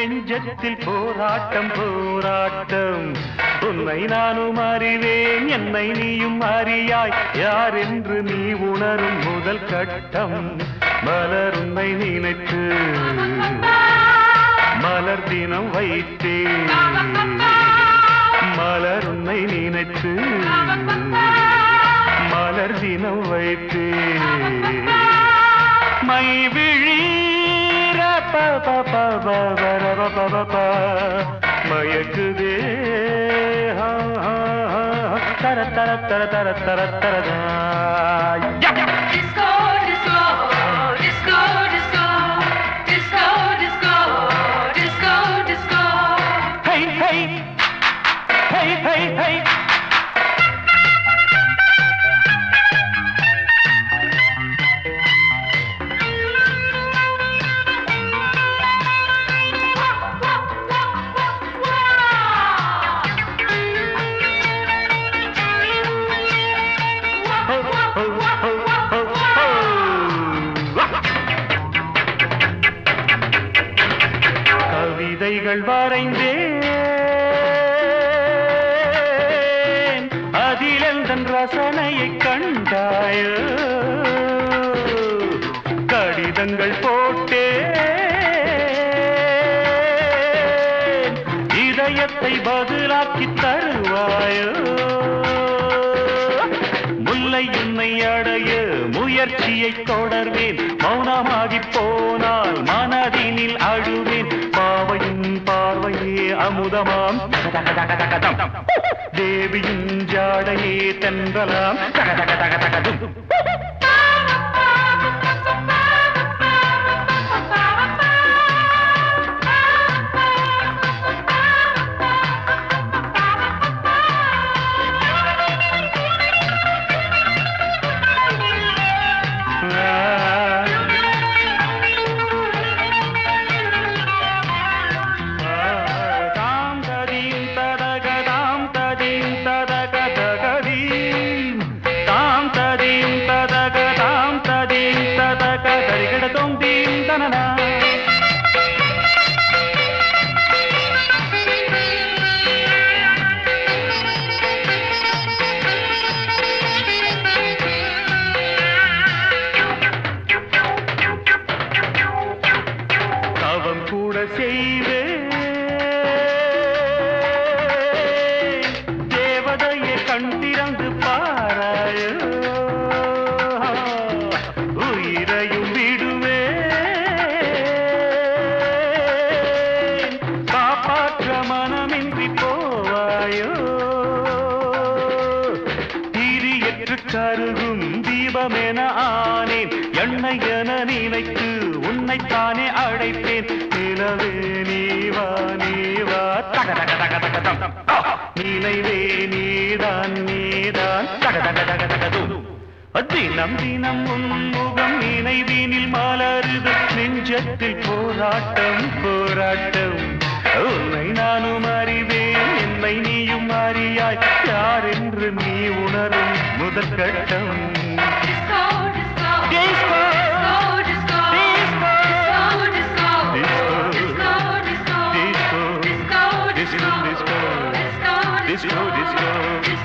நெஞ்சத்தில் போராட்டம் போராட்டம் உன்னை நானும் அறிவேன் என்னை நீயும் அறியாய் யார் என்று நீ உணரும் முதல் கட்டம் மலர் உன்னை நினைத்து மலர் தினம் வைத்தேன் மலர் உன்னை நினைத்து மலர் தினம் வைத்தேன் மை விழீர ப ப ப ப ப ர ப ப ப ப. மயக்குதே ஹா, ஹா, ஹா. தர தர தர தர தர தர தா. யா, யா. Disco, disco, disco, disco, disco, disco, disco, disco. ஹை ஹை ஹை ஹை ஹை ஹோ, ஹோ, ஹோ, ஹோ, ஹோ. கவிதைகள் வரைந்தேன் அதில் எந்தன் ரசனையை கண்டாயோ கடிதங்கள் போட்டேன் இதயத்தை பதிலாக்கி தருவாயோ முல்லை உன்னை அடைய முயற்சியை தொடர்வேன் மௌனமாகி போனால் மனதினில் அழுவேன் பாவையின் பார்வையே அமுதமாம் தக தக தக தக தம். தேவியின் ஜாடையே தென்றலாம் தக தக தக தக தும். தாம் ததீம் ததக தாம் ததீம் ததக தகதீம் தாம் ததீம் ததக தாம் ததீம் ததக தரிகிடதோம் தீம் தனனா தவம் கூட செய்வேன் தேவதையை கண் திறந்து பாராயோ உயிரையும் விடுவேன் காப்பாற்ற மனமின்றி போவாயோ திரியற்று கருகும் தீபமென ஆனேன் எண்ணெய் என நினைத்து உன்னைத்தானே அழைப்பேன் நிலவே நீவா நீவா தக தக தக தக தம் ஆ! நினைவே நீதான் நீதான் தக தக தக தக தும் தினம் தினம் உன் முகம் நினைவினில் மலருது நெஞ்சத்தில் போராட்டம் போராட்டம் உன்னை நானும் அறிவேன் என்னை நீயும் அறியாய் யார் என்று நீ உணரும் முதல் கட்டம் Disco, disco, Disco. disco, disco, disco, disco, Disco. disco, Disco, disco. disco, Disco, disco. disco,